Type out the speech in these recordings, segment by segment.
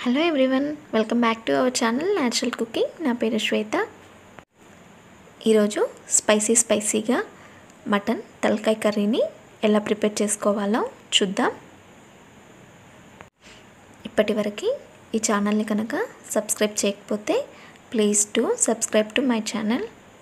hello everyone welcome back to our channel natural cooking నా పేరు శ్వేత ఈరోజు స్పైసీ స్పైసీగా మటన్ తలకాయ కర్రీని ఎలా ప్రిపేర్ చేసుకోవాలో చూద్దాం ఇప్పటి వరకు ఈ ఛానల్ని కనుక సబ్స్క్రైబ్ చేయకపోతే please to subscribe to my channel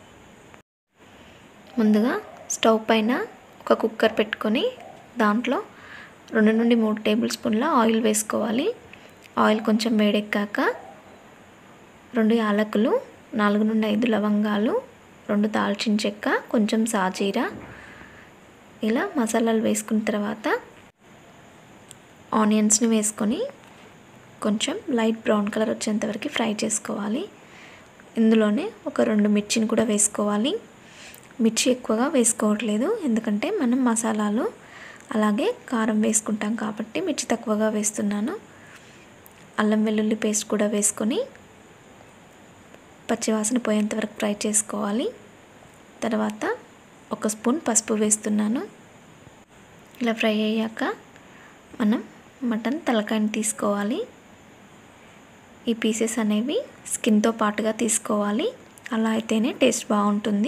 ముందుగా స్టవ్ పైన ఒక కుక్కర్ పెట్టుకొని దాంట్లో రెండు నుండి మూడు టేబుల్ స్పూన్ల ఆయిల్ వేసుకోవాలి ఆయిల్ కొంచెం వేడెక్కాక రెండు యాలకులు నాలుగు నుండి ఐదు లవంగాలు రెండు దాల్చిన చెక్క కొంచెం సాజీరా ఇలా మసాలాలు వేసుకున్న తర్వాత ఆనియన్స్ని వేసుకొని కొంచెం లైట్ బ్రౌన్ కలర్ వచ్చేంతవరకు ఫ్రై చేసుకోవాలి ఇందులోనే ఒక రెండు మిర్చిని కూడా వేసుకోవాలి మిర్చి ఎక్కువగా వేసుకోవట్లేదు ఎందుకంటే మనం మసాలాలు అలాగే కారం వేసుకుంటాం కాబట్టి మిర్చి తక్కువగా వేస్తున్నాను అల్లం వెల్లుల్లి పేస్ట్ కూడా వేసుకొని పచ్చివాసన పోయేంత వరకు ఫ్రై చేసుకోవాలి తర్వాత ఒక స్పూన్ పసుపు వేస్తున్నాను ఇలా ఫ్రై అయ్యాక మనం మటన్ తలకాయని తీసుకోవాలి ఈ పీసెస్ అనేవి స్కిన్తో పాటుగా తీసుకోవాలి అలా అయితేనే టేస్ట్ బాగుంటుంది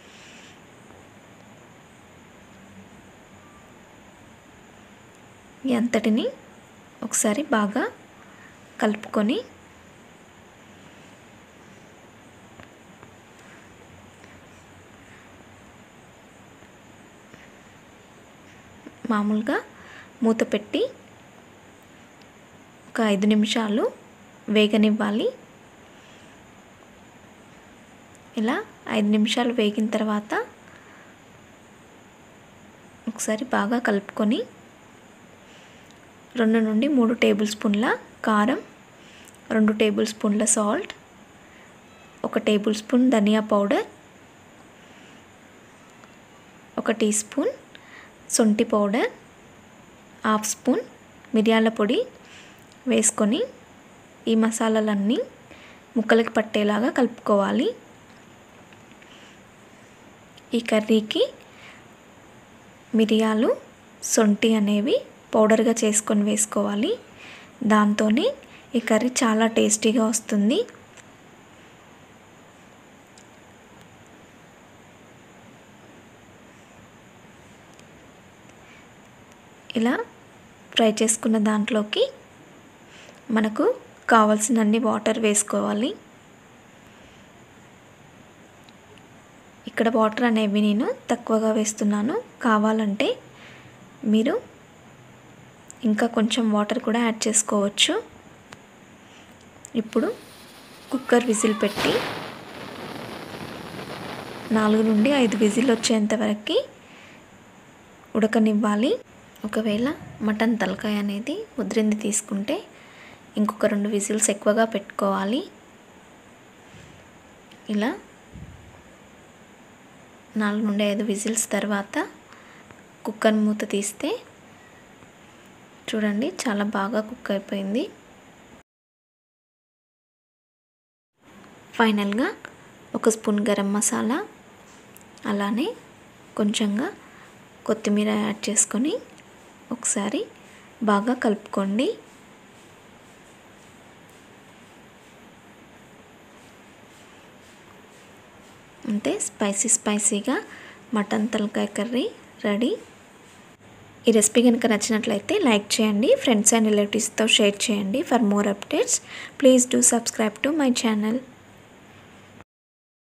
ఈ అంతటిని ఒకసారి బాగా కలుపుకొని మామూలుగా మూత పెట్టి ఒక ఐదు నిమిషాలు వేగనివ్వాలి ఇలా ఐదు నిమిషాలు వేగిన తర్వాత ఒకసారి బాగా కలుపుకొని రెండు నుండి మూడు టేబుల్ స్పూన్ల కారం రెండు టేబుల్ స్పూన్ల సాల్ట్ ఒక టేబుల్ స్పూన్ ధనియా పౌడర్ ఒక టీ స్పూన్ సొంటి పౌడర్ హాఫ్ స్పూన్ మిరియాల పొడి వేసుకొని ఈ మసాలాలన్నీ ముక్కలకి పట్టేలాగా కలుపుకోవాలి ఈ కర్రీకి మిరియాలు సొంటి అనేవి పౌడర్గా చేసుకొని వేసుకోవాలి దాంతోనే ఈ కర్రీ చాలా టేస్టీగా వస్తుంది ఇలా ఫ్రై చేసుకున్న దాంట్లోకి మనకు కావాల్సినన్ని వాటర్ వేసుకోవాలి ఇక్కడ వాటర్ అనేవి నేను తక్కువగా వేస్తున్నాను కావాలంటే మీరు ఇంకా కొంచెం వాటర్ కూడా యాడ్ చేసుకోవచ్చు ఇప్పుడు కుక్కర్ విజిల్ పెట్టి నాలుగు నుండి ఐదు విజిల్ వచ్చేంత వరకు ఉడకనివ్వాలి ఒకవేళ మటన్ తలకాయ అనేది ముద్రింది తీసుకుంటే ఇంకొక రెండు విజిల్స్ ఎక్కువగా పెట్టుకోవాలి ఇలా నాలుగు నుండి ఐదు విజిల్స్ తర్వాత కుక్కర్ మూత తీస్తే చూడండి చాలా బాగా కుక్ అయిపోయింది ఫైనల్గా ఒక స్పూన్ గరం మసాలా అలానే కొంచెంగా కొత్తిమీర యాడ్ చేసుకొని ఒకసారి బాగా కలుపుకోండి అంతే స్పైసీ స్పైసీగా మటన్ తలకాయ కర్రీ రెడీ ఈ రెసిపీ కనుక నచ్చినట్లయితే లైక్ చేయండి ఫ్రెండ్స్ అండ్ రిలేటివ్స్తో షేర్ చేయండి for more updates please do subscribe to my channel